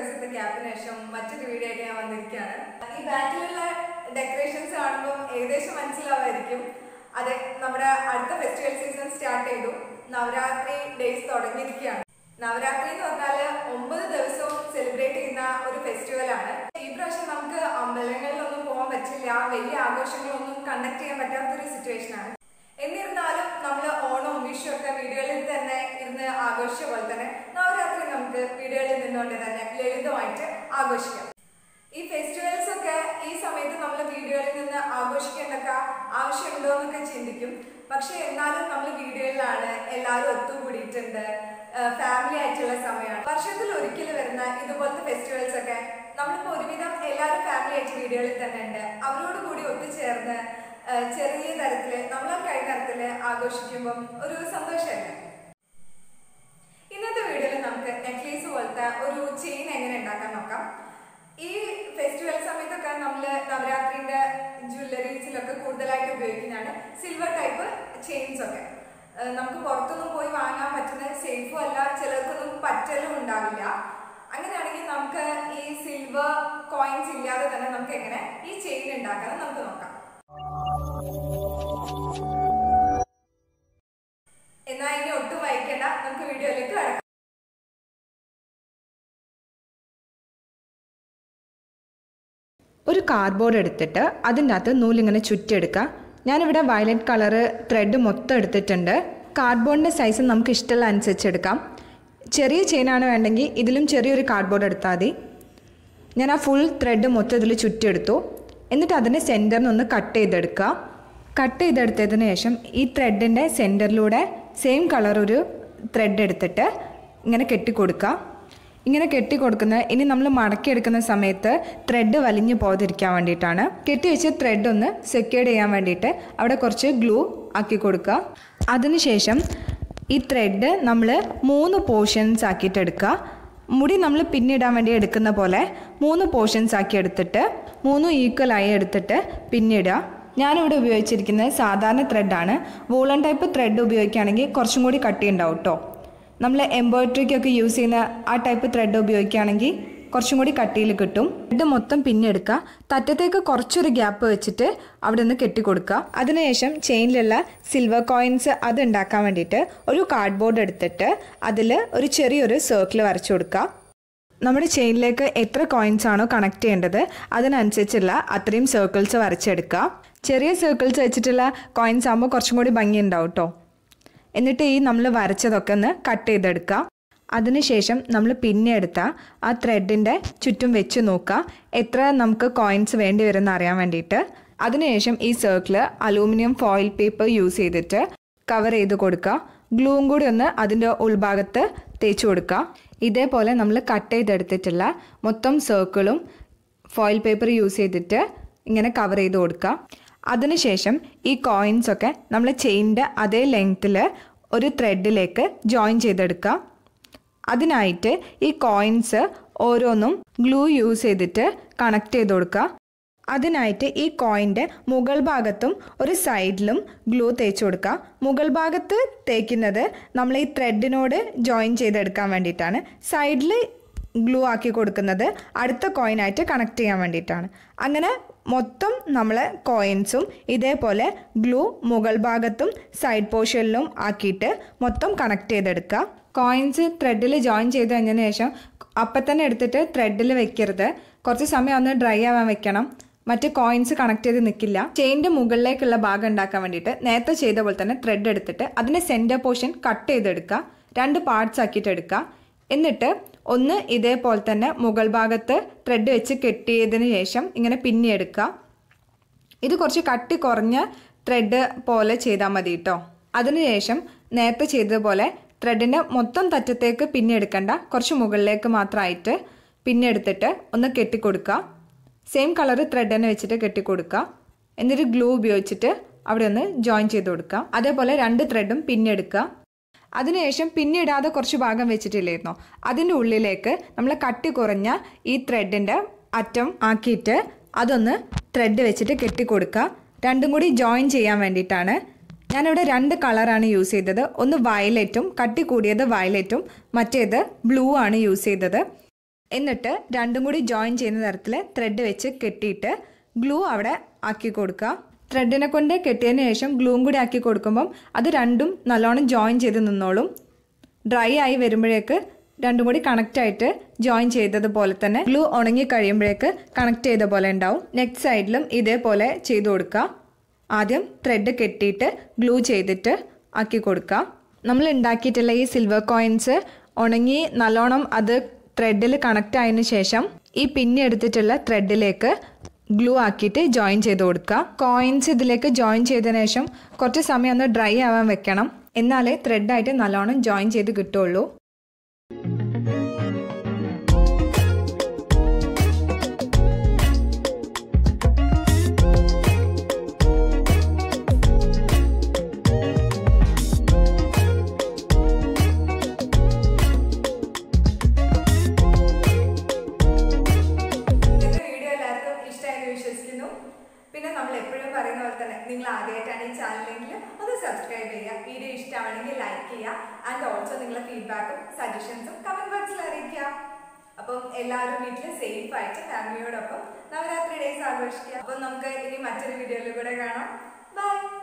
ദിവസത്തെ ഗ്യാപ്പിന് ശേഷം മറ്റൊരു വീഡിയോ ആയിട്ട് ഞാൻ വന്നിരിക്കുകയാണ് ഈ ബാക്കിലുള്ള ഡെക്കറേഷൻസ് കാണുമ്പോൾ ഏകദേശം മനസ്സിലാവായിരിക്കും അതെ നമ്മുടെ അടുത്ത ഫെസ്റ്റിവൽ സീസൺ സ്റ്റാർട്ട് ചെയ്തു നവരാത്രി ഡേയ്സ് തുടങ്ങിയിരിക്കുകയാണ് നവരാത്രി എന്ന് പറഞ്ഞാൽ ഒമ്പത് ദിവസവും സെലിബ്രേറ്റ് ചെയ്യുന്ന ഒരു ഫെസ്റ്റിവൽ ആണ് ഈ പ്രാവശ്യം നമുക്ക് അമ്പലങ്ങളിലൊന്നും പോകാൻ പറ്റില്ല വലിയ ആഘോഷങ്ങളൊന്നും കണ്ടക്ട് ചെയ്യാൻ പറ്റാത്തൊരു സിറ്റുവേഷൻ ആണ് എന്നിരുന്നാലും നമ്മൾ ഓണവും വിഷു ഒക്കെ വീടുകളിൽ തന്നെ ഇരുന്ന് ആഘോഷിച്ച പോലെ തന്നെ നവരാത്രി നമുക്ക് വീടുകളിൽ നിന്നുകൊണ്ട് തന്നെ ലളിതമായിട്ട് ആഘോഷിക്കാം ഈ ഫെസ്റ്റിവൽസ് ഒക്കെ ഈ സമയത്ത് നമ്മൾ വീടുകളിൽ നിന്ന് ആഘോഷിക്കേണ്ടൊക്കെ ആവശ്യമുണ്ടോ എന്നൊക്കെ ചിന്തിക്കും പക്ഷെ എന്നാലും നമ്മൾ വീടുകളിലാണ് എല്ലാവരും ഒത്തുകൂടിയിട്ടുണ്ട് ഫാമിലി ആയിട്ടുള്ള സമയമാണ് വർഷത്തിൽ ഒരിക്കൽ വരുന്ന ഇതുപോലത്തെ ഫെസ്റ്റിവൽസ് ഒക്കെ നമ്മളിപ്പോൾ ഒരുവിധം എല്ലാവരും ഫാമിലി ആയിട്ട് വീടുകളിൽ തന്നെ ഉണ്ട് അവരോട് കൂടി ഒത്തുചേർന്ന് ആ, ചെറിയ തരത്തില് നമ്മളെ കഴിഞ്ഞ തരത്തില് ആഘോഷിക്കുമ്പം ഒരു സന്തോഷമല്ലേ ഇന്നത്തെ വീഡിയോയിൽ നമുക്ക് നെക്ലേസ് പോലത്തെ ഒരു ചെയിൻ എങ്ങനെ ഉണ്ടാക്കാൻ നോക്കാം ഈ ഫെസ്റ്റിവൽ സമയത്തൊക്കെ നമ്മൾ നവരാത്രിന്റെ ജ്വല്ലറീസിലൊക്കെ കൂടുതലായിട്ട് ഉപയോഗിക്കുന്നതാണ് സിൽവർ ടൈപ്പ് ചെയിൻസ് ഒക്കെ ഏഹ് നമുക്ക് പുറത്തൊന്നും പോയി വാങ്ങാൻ പറ്റുന്ന സേഫും അല്ല ചിലർക്കൊന്നും പറ്റലും ഉണ്ടാവില്ല അങ്ങനെയാണെങ്കിൽ നമുക്ക് ഈ സിൽവർ കോയിൻസ് ഇല്ലാതെ തന്നെ നമുക്ക് എങ്ങനെ ഈ ചെയിൻ ഉണ്ടാക്കാൻ നമുക്ക് നോക്കാം എന്നാൽ ഇനി ഒട്ടും വൈകണ്ട നമുക്ക് വീഡിയോയിലേക്ക് കടക്കാം ഒരു കാർഡ്ബോർഡ് എടുത്തിട്ട് അതിൻ്റെ അകത്ത് നൂലിങ്ങനെ ചുറ്റിയെടുക്കുക ഞാനിവിടെ വയലറ്റ് കളറ് ത്രെഡ് മൊത്തം എടുത്തിട്ടുണ്ട് കാർഡ്ബോർഡിൻ്റെ സൈസ് നമുക്ക് ഇഷ്ടമുള്ള അനുസരിച്ച് എടുക്കാം ചെറിയ ചെയിനാണ് വേണ്ടെങ്കിൽ ഇതിലും ചെറിയൊരു കാർഡ്ബോർഡ് എടുത്താൽ മതി ഞാൻ ആ ഫുൾ ത്രെഡ് മൊത്തം ഇതിൽ ചുറ്റിയെടുത്തു എന്നിട്ട് അതിൻ്റെ സെൻറ്ററിൽ നിന്ന് കട്ട് ചെയ്തെടുക്കുക കട്ട് ചെയ്തെടുത്തതിന് ശേഷം ഈ ത്രെഡിൻ്റെ സെൻറ്ററിലൂടെ സെയിം കളർ ഒരു ത്രെഡ് എടുത്തിട്ട് ഇങ്ങനെ കെട്ടിക്കൊടുക്കുക ഇങ്ങനെ കെട്ടി കൊടുക്കുന്നത് ഇനി നമ്മൾ മടക്കിയെടുക്കുന്ന സമയത്ത് ത്രെഡ് വലിഞ്ഞു പോകാതിരിക്കാൻ വേണ്ടിയിട്ടാണ് കെട്ടി വെച്ച ത്രെഡ് ഒന്ന് സെക്യൂർഡ് ചെയ്യാൻ വേണ്ടിയിട്ട് അവിടെ കുറച്ച് ഗ്ലൂ ആക്കി കൊടുക്കുക അതിനുശേഷം ഈ ത്രെഡ് നമ്മൾ മൂന്ന് പോർഷൻസ് ആക്കിയിട്ട് എടുക്കുക മുടി നമ്മൾ പിന്നിടാൻ വേണ്ടി എടുക്കുന്ന പോലെ മൂന്ന് പോർഷൻസ് ആക്കി എടുത്തിട്ട് മൂന്നും ഈക്വലായി എടുത്തിട്ട് പിന്നിടുക ഞാനിവിടെ ഉപയോഗിച്ചിരിക്കുന്നത് സാധാരണ ത്രെഡാണ് വൂളൻ ടൈപ്പ് ത്രെഡ് ഉപയോഗിക്കുകയാണെങ്കിൽ കുറച്ചും കൂടി കട്ടി ഉണ്ടാവും കേട്ടോ നമ്മൾ എംബ്രോയിഡറിക്കൊക്കെ യൂസ് ചെയ്യുന്ന ആ ടൈപ്പ് ത്രെഡ് ഉപയോഗിക്കുകയാണെങ്കിൽ കുറച്ചും കൂടി കട്ടിയിൽ കിട്ടും ത്രെഡ് മൊത്തം പിന്നെടുക്കുക തറ്റത്തേക്ക് കുറച്ചൊരു ഗ്യാപ്പ് വെച്ചിട്ട് അവിടെ നിന്ന് കെട്ടിക്കൊടുക്കുക അതിനുശേഷം ചെയിനിലുള്ള സിൽവർ കോയിൻസ് അത് ഉണ്ടാക്കാൻ വേണ്ടിയിട്ട് ഒരു കാർഡ്ബോർഡ് എടുത്തിട്ട് അതിൽ ഒരു ചെറിയൊരു സർക്കിൾ വരച്ചു കൊടുക്കുക നമ്മുടെ ചെയിനിലേക്ക് എത്ര കോയിൻസ് ആണോ കണക്ട് ചെയ്യേണ്ടത് അതിനനുസരിച്ചുള്ള അത്രയും സർക്കിൾസ് വരച്ചെടുക്കുക ചെറിയ സർക്കിൾസ് വെച്ചിട്ടുള്ള കോയിൻസ് ആകുമ്പോൾ കുറച്ചും കൂടി ഭംഗി ഉണ്ടാവും കേട്ടോ എന്നിട്ട് ഈ നമ്മൾ വരച്ചതൊക്കെ ഒന്ന് കട്ട് ചെയ്തെടുക്കുക അതിനുശേഷം നമ്മൾ പിന്നെ എടുത്ത ആ ത്രെഡിൻ്റെ ചുറ്റും വെച്ച് നോക്കുക എത്ര നമുക്ക് കോയിൻസ് വേണ്ടി വരുമെന്ന് അറിയാൻ വേണ്ടിയിട്ട് അതിനുശേഷം ഈ circle aluminium foil paper use ചെയ്തിട്ട് കവർ ചെയ്ത് കൊടുക്കുക ഗ്ലൂവും കൂടി ഒന്ന് അതിൻ്റെ ഉൾഭാഗത്ത് തേച്ച് കൊടുക്കുക ഇതേപോലെ നമ്മൾ കട്ട് ചെയ്തെടുത്തിട്ടുള്ള മൊത്തം സർക്കിളും ഫോയിൽ പേപ്പർ യൂസ് ചെയ്തിട്ട് ഇങ്ങനെ കവർ ചെയ്ത് കൊടുക്കുക അതിനുശേഷം ഈ കോയിൻസ് ഒക്കെ നമ്മൾ ചെയിനിൻ്റെ അതേ ലെങ്ത്തിൽ ഒരു ത്രെഡിലേക്ക് ജോയിൻ ചെയ്തെടുക്കുക അതിനായിട്ട് ഈ കോയിൻസ് ഓരോന്നും ഗ്ലൂ യൂസ് ചെയ്തിട്ട് കണക്ട് ചെയ്ത് കൊടുക്കുക അതിനായിട്ട് ഈ കോയിൻ്റെ മുകൾ ഭാഗത്തും ഒരു സൈഡിലും ഗ്ലൂ തേച്ച് കൊടുക്കുക മുകൾ ഭാഗത്ത് തേക്കുന്നത് നമ്മൾ ഈ ത്രെഡിനോട് ജോയിൻ ചെയ്തെടുക്കാൻ വേണ്ടിയിട്ടാണ് സൈഡിൽ ഗ്ലൂ ആക്കി കൊടുക്കുന്നത് അടുത്ത കോയിനായിട്ട് കണക്ട് ചെയ്യാൻ വേണ്ടിയിട്ടാണ് അങ്ങനെ മൊത്തം നമ്മൾ കോയിൻസും ഇതേപോലെ ഗ്ലൂ മുകൾ ഭാഗത്തും സൈഡ് പോർഷനിലും ആക്കിയിട്ട് മൊത്തം കണക്ട് ചെയ്തെടുക്കുക കോയിൻസ് ത്രെഡിൽ ജോയിൻ ചെയ്ത് കഴിഞ്ഞതിന് ശേഷം അപ്പം തന്നെ എടുത്തിട്ട് ത്രെഡിൽ വെക്കരുത് കുറച്ച് സമയം ഒന്ന് ഡ്രൈ ആവാൻ വെക്കണം മറ്റ് കോയിൻസ് കണക്ട് ചെയ്ത് നിൽക്കില്ല ചെയിൻ്റെ മുകളിലേക്കുള്ള ഭാഗം ഉണ്ടാക്കാൻ വേണ്ടിയിട്ട് നേരത്തെ ചെയ്ത പോലെ തന്നെ ത്രെഡ് എടുത്തിട്ട് അതിൻ്റെ സെൻറ്റർ പോർഷൻ കട്ട് ചെയ്തെടുക്കുക രണ്ട് പാർട്സ് ആക്കിയിട്ട് എടുക്കുക എന്നിട്ട് ഒന്ന് ഇതേപോലെ തന്നെ മുകൾ ഭാഗത്ത് ത്രെഡ് വെച്ച് കെട്ടിയതിന് ശേഷം ഇങ്ങനെ പിന്നിയെടുക്കുക ഇത് കുറച്ച് കട്ടി കുറഞ്ഞ ത്രെഡ് പോലെ ചെയ്താൽ മതി കേട്ടോ അതിനുശേഷം നേരത്തെ ചെയ്തതുപോലെ ത്രെഡിൻ്റെ മൊത്തം തറ്റത്തേക്ക് പിന്നെ എടുക്കണ്ട കുറച്ച് മുകളിലേക്ക് മാത്രമായിട്ട് പിന്നെ എടുത്തിട്ട് ഒന്ന് കെട്ടിക്കൊടുക്കുക സെയിം കളർ ത്രെഡ് തന്നെ വെച്ചിട്ട് കെട്ടിക്കൊടുക്കുക എന്നിട്ട് ഗ്ലൂ ഉപയോഗിച്ചിട്ട് അവിടെ ഒന്ന് ജോയിൻ ചെയ്ത് കൊടുക്കുക അതേപോലെ രണ്ട് ത്രെഡും പിന്നെ എടുക്കുക അതിനുശേഷം പിന്നെ ഇടാതെ കുറച്ച് ഭാഗം വെച്ചിട്ടില്ലായിരുന്നോ അതിൻ്റെ ഉള്ളിലേക്ക് നമ്മൾ കട്ടി കുറഞ്ഞ ഈ ത്രെഡിൻ്റെ അറ്റം ആക്കിയിട്ട് അതൊന്ന് ത്രെഡ് വെച്ചിട്ട് കെട്ടിക്കൊടുക്കുക രണ്ടും കൂടി ജോയിൻ ചെയ്യാൻ വേണ്ടിയിട്ടാണ് ഞാനിവിടെ രണ്ട് കളറാണ് യൂസ് ചെയ്തത് ഒന്ന് വയലറ്റും കട്ടി കൂടിയത് വയലറ്റും മറ്റേത് ബ്ലൂ ആണ് യൂസ് ചെയ്തത് എന്നിട്ട് രണ്ടും കൂടി ജോയിൻ ചെയ്യുന്ന തരത്തിൽ ത്രെഡ് വെച്ച് കെട്ടിയിട്ട് ഗ്ലൂ അവിടെ ആക്കി കൊടുക്കുക ത്രെഡിനെ കൊണ്ട് കെട്ടിയതിന് ശേഷം ഗ്ലൂവും കൂടി ആക്കി കൊടുക്കുമ്പം അത് രണ്ടും നല്ലോണം ജോയിൻ ചെയ്ത് നിന്നോളും ഡ്രൈ ആയി വരുമ്പോഴേക്ക് രണ്ടും കൂടി കണക്റ്റ് ആയിട്ട് ജോയിൻ ചെയ്തതുപോലെ തന്നെ ഗ്ലൂ ഉണങ്ങി കഴിയുമ്പോഴേക്ക് കണക്ട് ചെയ്ത പോലെ ഉണ്ടാവും നെക്സ്റ്റ് സൈഡിലും ഇതേപോലെ ചെയ്തു കൊടുക്കുക ആദ്യം ത്രെഡ് കെട്ടിയിട്ട് ഗ്ലൂ ചെയ്തിട്ട് ആക്കി കൊടുക്കുക നമ്മൾ ഉണ്ടാക്കിയിട്ടുള്ള ഈ സിൽവർ കോയിൻസ് ഉണങ്ങി നല്ലോണം അത് ത്രെഡിൽ കണക്റ്റ് ആയതിനു ശേഷം ഈ പിന്നെ എടുത്തിട്ടുള്ള ത്രെഡിലേക്ക് ഗ്ലൂ ആക്കിയിട്ട് ജോയിൻ ചെയ്ത് കൊടുക്കുക കോയിൻസ് ഇതിലേക്ക് ജോയിൻ ചെയ്തതിനു ശേഷം കുറച്ച് സമയം ഒന്ന് ഡ്രൈ ആവാൻ വെക്കണം എന്നാലേ ത്രെഡായിട്ട് നല്ലോണം ജോയിൻ ചെയ്ത് കിട്ടുള്ളൂ ഇന്നത്തെ വീഡിയോ എല്ലാവർക്കും ഇഷ്ടമായെന്ന് വിശ്വസിക്കുന്നു പിന്നെ നമ്മൾ എപ്പോഴും പറയുന്ന പോലെ തന്നെ നിങ്ങൾ ആദ്യമായിട്ടാണ് ഈ ചാനലെങ്കിൽ ഒന്ന് സബ്സ്ക്രൈബ് ചെയ്യുക വീഡിയോ ഇഷ്ടമാണെങ്കിൽ ലൈക്ക് ചെയ്യുക ആൻഡ് ഓൾസോ നിങ്ങളുടെ ഫീഡ്ബാക്കും സജഷൻസും കമന്റ് ബോക്സിൽ അറിയിക്കുക അപ്പം എല്ലാവരും വീട്ടിൽ സേഫ് ആയിട്ട് ഫാമിലിയോടൊപ്പം നവരാത്രി ഡേയ്സ് ആഘോഷിക്കുക അപ്പം നമുക്ക് ഇനി മറ്റൊരു വീഡിയോയിൽ കൂടെ കാണാം ബൈ